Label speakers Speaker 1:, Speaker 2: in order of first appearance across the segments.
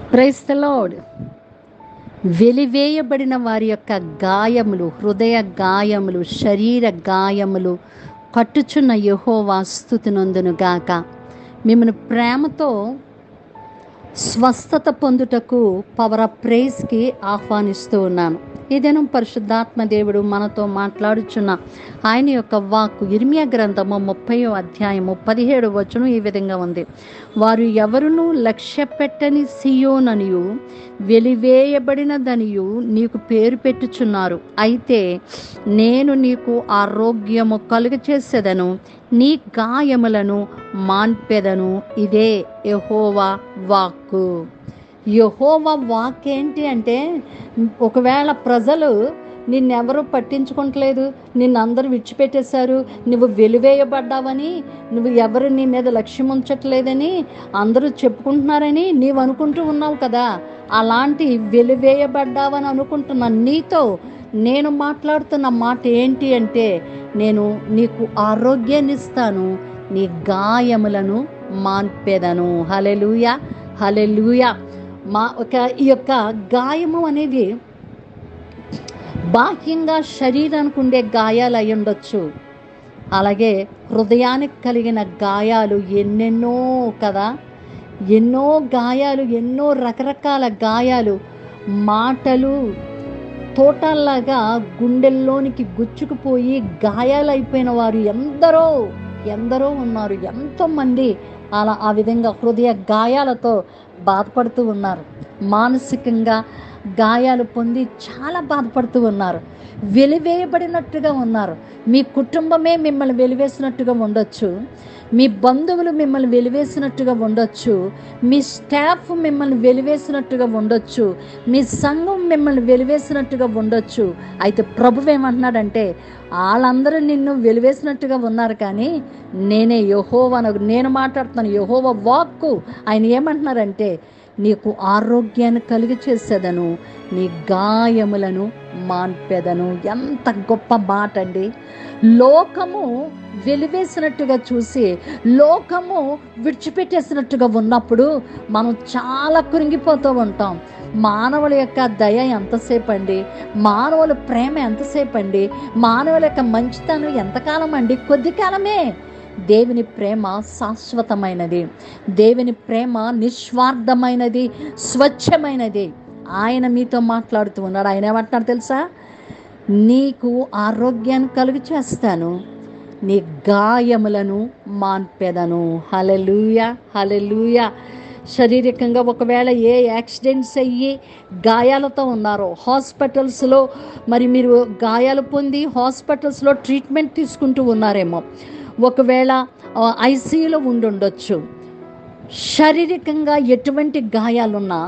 Speaker 1: క్రైస్తలోడ్ వెలివేయబడిన వారి యొక్క గాయములు హృదయ గాయములు శరీర గాయములు కట్టుచున్న యహోవా స్థుతినందును గాక మిమ్మల్ని ప్రేమతో స్వస్థత పొందుటకు పవర్ ఆఫ్ ప్రేస్కి ఆహ్వానిస్తూ ఉన్నాను ఏదైనా పరిశుద్ధాత్మ దేవుడు మనతో మాట్లాడుచున్న ఆయన యొక్క వాక్కు ఇర్మియా గ్రంథము ముప్పయో అధ్యాయము పదిహేడు వచనం ఈ విధంగా ఉంది వారు ఎవరునూ లక్ష్య పెట్టని సియోననియు వెలివేయబడినదనియు నీకు పేరు పెట్టుచున్నారు అయితే నేను నీకు ఆరోగ్యము కలుగ చేసేదను నీ గాయములను మాన్పెదను ఇదే యహోవా వాక్కు యహోవా వాక్ ఏంటి అంటే ఒకవేళ ప్రజలు నిన్నెవరూ పట్టించుకోవట్లేదు నిన్ను అందరూ విడిచిపెట్టేశారు నువ్వు వెలివేయబడ్డావని నువ్వు ఎవరు నీ మీద లక్ష్యం ఉంచట్లేదని అందరూ చెప్పుకుంటున్నారని నీవు అనుకుంటూ ఉన్నావు కదా అలాంటి వెలివేయబడ్డావని అనుకుంటున్న నీతో నేను మాట్లాడుతున్న మాట ఏంటి అంటే నేను నీకు ఆరోగ్యాన్ని ఇస్తాను నీ గాయములను మాన్పేదను హలెలుయ హలెలుయ మా ఒక ఈ యొక్క గాయము అనేది బాహ్యంగా శరీరానికి ఉండే గాయాలు అయి ఉండొచ్చు అలాగే హృదయానికి కలిగిన గాయాలు ఎన్నెన్నో కదా ఎన్నో గాయాలు ఎన్నో రకరకాల గాయాలు మాటలు తోటల్లాగా గుండెల్లోనికి గుచ్చుకుపోయి గాయాలైపోయిన వారు ఎందరో ఎందరో ఉన్నారు ఎంతోమంది అలా ఆ విధంగా హృదయ గాయాలతో బాధపడుతూ ఉన్నారు మానసికంగా గాయాలు పొంది చాలా బాధపడుతూ ఉన్నారు వెలివేయబడినట్టుగా ఉన్నారు మీ కుటుంబమే మిమ్మల్ని వెలివేసినట్టుగా ఉండొచ్చు మీ బంధువులు మిమ్మల్ని వెలివేసినట్టుగా ఉండొచ్చు మీ స్టాఫ్ మిమ్మల్ని వెలివేసినట్టుగా ఉండొచ్చు మీ సంఘం మిమ్మల్ని వెలివేసినట్టుగా ఉండొచ్చు అయితే ప్రభు ఏమంటున్నాడంటే వాళ్ళందరూ నిన్ను వెలివేసినట్టుగా ఉన్నారు కానీ నేనే యహోవను నేను మాట్లాడుతున్నాను యహోవ వాక్కు ఆయన ఏమంటున్నారంటే నీకు ఆరోగ్యాన్ని కలిగి చేసేదను నీ గాయములను మాన్పెదను ఎంత గొప్ప మాట అండి లోకము వెలివేసినట్టుగా చూసి లోకము విడిచిపెట్టేసినట్టుగా ఉన్నప్పుడు మనం చాలా కృంగిపోతూ ఉంటాం మానవుల యొక్క దయ ఎంతసేపు అండి మానవుల ప్రేమ ఎంతసేపు అండి మానవుల యొక్క మంచితనం ఎంతకాలం అండి కొద్ది కాలమే దేవుని ప్రేమ శాశ్వతమైనది దేవుని ప్రేమ నిస్వార్థమైనది స్వచ్ఛమైనది ఆయన మీతో మాట్లాడుతూ ఉన్నాడు ఆయన ఏమంటున్నాడు తెలుసా నీకు ఆరోగ్యాన్ని కలుగు చేస్తాను నీ గాయములను మాన్పెదను హలెలూయ హలెలూయ శారీరకంగా ఒకవేళ ఏ యాక్సిడెంట్స్ అయ్యి గాయాలతో ఉన్నారో హాస్పిటల్స్లో మరి మీరు గాయాలు పొంది హాస్పిటల్స్లో ట్రీట్మెంట్ తీసుకుంటూ ఉన్నారేమో ఒకవేళ ఐసీయూలో ఉండుండొచ్చు శారీరకంగా ఎటువంటి గాయాలున్నా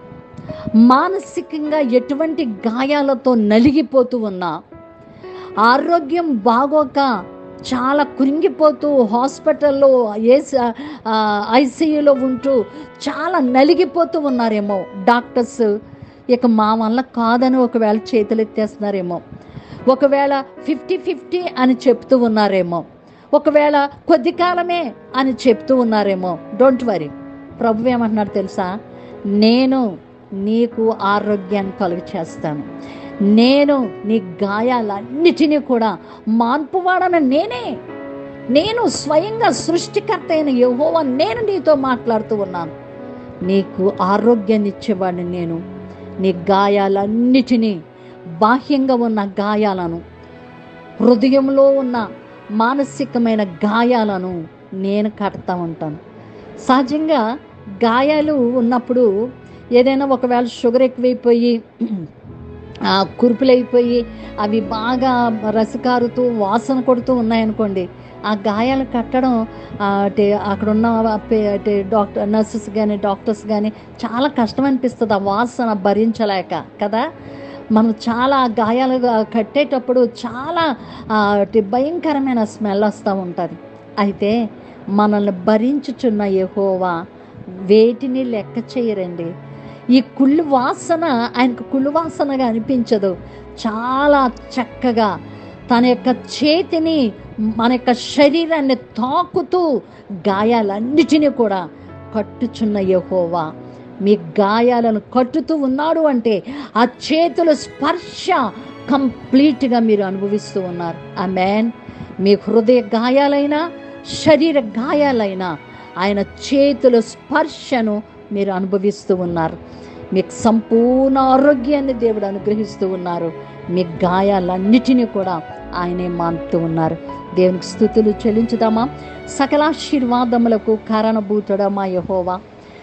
Speaker 1: మానసికంగా ఎటువంటి గాయాలతో నలిగిపోతూ ఉన్నా ఆరోగ్యం బాగోక చాలా కృంగిపోతూ హాస్పిటల్లో ఏ ఐసీయూలో ఉంటూ చాలా నలిగిపోతూ ఉన్నారేమో డాక్టర్స్ ఇక మా వల్ల కాదని ఒకవేళ చేతులు ఎత్తేస్తున్నారేమో ఒకవేళ ఫిఫ్టీ ఫిఫ్టీ అని చెప్తూ ఉన్నారేమో ఒకవేళ కొద్ది కాలమే అని చెప్తూ ఉన్నారేమో డోంట్ వరీ ప్రభు ఏమంటున్నాడు తెలుసా నేను నీకు ఆరోగ్యాన్ని కలుగు చేస్తాను నేను నీ గాయాలన్నిటినీ కూడా మార్పువాడన నేనే నేను స్వయంగా సృష్టికర్త అయిన యహోవా నేను నీతో మాట్లాడుతూ ఉన్నాను నీకు ఆరోగ్యాన్ని ఇచ్చేవాడిని నేను నీ గాయాలన్నిటినీ బాహ్యంగా ఉన్న గాయాలను హృదయంలో ఉన్న మానసికమైన గాయాలను నేను కడతా ఉంటాను సహజంగా గాయాలు ఉన్నప్పుడు ఏదైనా ఒకవేళ షుగర్ ఎక్కువైపోయి కురుపులైపోయి అవి బాగా రసకారుతూ వాసన కొడుతూ ఉన్నాయనుకోండి ఆ గాయాలు కట్టడం అంటే అక్కడ ఉన్న అంటే డాక్టర్ నర్సెస్ కానీ డాక్టర్స్ కానీ చాలా కష్టం అనిపిస్తుంది ఆ వాసన భరించలేక కదా మనం చాలా గాయాలు కట్టేటప్పుడు చాలా భయంకరమైన స్మెల్ వస్తూ ఉంటుంది అయితే మనల్ని భరించుచున్న యహోవా వేటిని లెక్క చేయరండి ఈ కుళ్ళు వాసన ఆయనకు కుళ్ళు వాసనగా అనిపించదు చాలా చక్కగా తన యొక్క చేతిని మన యొక్క శరీరాన్ని తాకుతూ గాయాలన్నిటినీ కూడా కట్టుచున్న యహోవా మీ గాయాలను కట్టుతూ ఉన్నాడు అంటే ఆ చేతుల స్పర్శ కంప్లీట్గా మీరు అనుభవిస్తూ ఉన్నారు ఆ మ్యాన్ మీ హృదయ గాయాలైనా శరీర గాయాలైనా ఆయన చేతుల స్పర్శను మీరు అనుభవిస్తూ ఉన్నారు మీకు సంపూర్ణ ఆరోగ్యాన్ని దేవుడు అనుగ్రహిస్తూ ఉన్నారు మీ గాయాలన్నిటినీ కూడా ఆయనే మాన్పుతూ ఉన్నారు దేవునికి స్థుతులు చెల్లించుదామా సకలాశీర్వాదములకు కారణభూతుడా మా యహోవా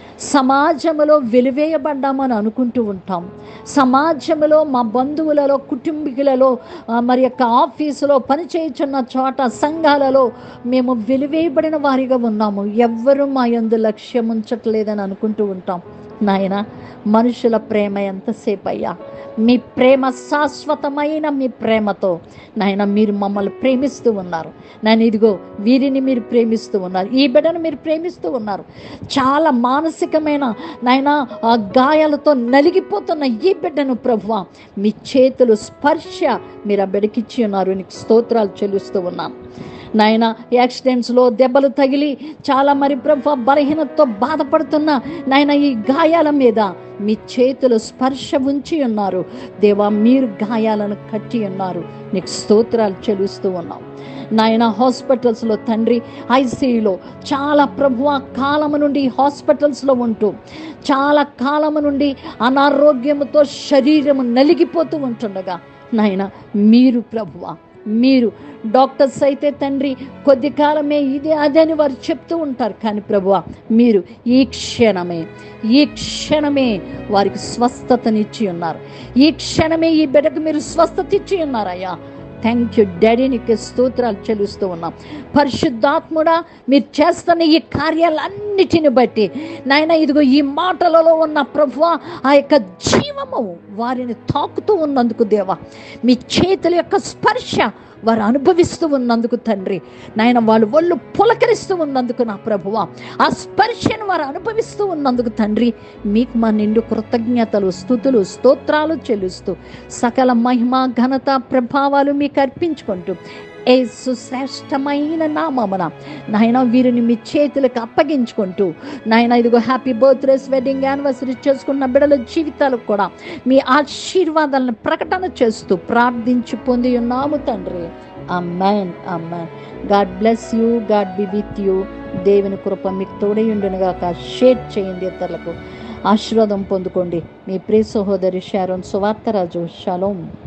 Speaker 1: సమాజంలో వెలివేయబడ్డామని అనుకుంటూ ఉంటాం సమాజంలో మా బంధువులలో కుటుంబీకులలో ఆ, మరి యొక్క ఆఫీసులో పనిచేయుచున్న చోట సంఘాలలో మేము వెలివేయబడిన వారిగా ఉన్నాము ఎవ్వరూ మా యందు లక్ష్యం ఉంచట్లేదని అనుకుంటూ ఉంటాం నాయన మనుషుల ప్రేమ ఎంతసేపు అయ్యా మీ ప్రేమ శాశ్వతమైన మీ ప్రేమతో నాయన మీరు మమ్మల్ని ప్రేమిస్తూ ఉన్నారు నేను ఇదిగో వీరిని మీరు ప్రేమిస్తూ ఉన్నారు ఈ బిడ్డను మీరు ప్రేమిస్తూ ఉన్నారు చాలా మానసికమైన నాయన ఆ గాయాలతో నలిగిపోతున్న ఈ బిడ్డను ప్రభువ మీ చేతులు స్పర్శ మీరు ఆ బిడ్డకిచ్చి ఉన్నారు నీకు స్తోత్రాలు చెల్లిస్తూ ఉన్నాను నాయన యాక్సిడెంట్స్లో దెబ్బలు తగిలి చాలా మరి ప్రభు బలహీనతతో బాధపడుతున్న నాయన ఈ గాయాల మీద మీ చేతులు స్పర్శ ఉంచి ఉన్నారు దేవా మీరు గాయాలను కట్టి ఉన్నారు నీకు స్తోత్రాలు చెల్లిస్తూ ఉన్నాం నాయన హాస్పిటల్స్లో తండ్రి ఐసీయూలో చాలా ప్రభువ కాలము నుండి హాస్పిటల్స్లో ఉంటూ చాలా కాలము నుండి అనారోగ్యముతో శరీరము నలిగిపోతూ ఉంటుండగా నాయన మీరు ప్రభువ మీరు డాక్టర్స్ అయితే తండ్రి కొద్ది కాలమే ఇదే అదని వారు చెప్తూ ఉంటారు కానీ ప్రభువ మీరు ఈ క్షణమే ఈ క్షణమే వారికి స్వస్థతనిచ్చి ఉన్నారు ఈ క్షణమే ఈ బిడ్డకు మీరు స్వస్థత ఇచ్చి ఉన్నారయ్యా థ్యాంక్ యూ డాడీ నీకు స్తోత్రాలు చెల్లిస్తూ ఉన్నాం పరిశుద్ధాత్ముడా మీరు చేస్తున్న ఈ కార్యాలన్నిటిని బట్టి నాయన ఇదిగో ఈ మాటలలో ఉన్న ప్రభు ఆ యొక్క జీవము వారిని తాకుతూ ఉన్నందుకు దేవా మీ చేతుల యొక్క స్పర్శ వారు అనుభవిస్తూ ఉన్నందుకు తండ్రి నాయన వాళ్ళు ఒళ్ళు పులకరిస్తూ ఉన్నందుకు నా ప్రభువ ఆ స్పర్శను వారు అనుభవిస్తూ ఉన్నందుకు తండ్రి మీకు మా నిండు కృతజ్ఞతలు స్థుతులు స్తోత్రాలు చెల్లిస్తూ సకల మహిమ ఘనత ప్రభావాలు మీకు అర్పించుకుంటూ ఏసు శ్రేష్టమైన నామమున నాయన వీరిని మీ చేతులకు అప్పగించుకుంటూ నాయన ఇదిగో హ్యాపీ బర్త్డేస్ వెడ్డింగ్ యానివర్సరీ చేసుకున్న బిడ్డల జీవితాలకు కూడా మీ ఆశీర్వాదాలను ప్రకటన చేస్తూ ప్రార్థించి పొంది ఉన్నాము తండ్రి amen amen God bless you God be with you దేవుని కృప మీకు తోడై ఉండునుగాక షేర్ చేయండి ఇతరులకు ఆశీర్వాదం పొందుకోండి మీ ప్రియ సహోదరి షారోన్ సువార్తరాజు షలోం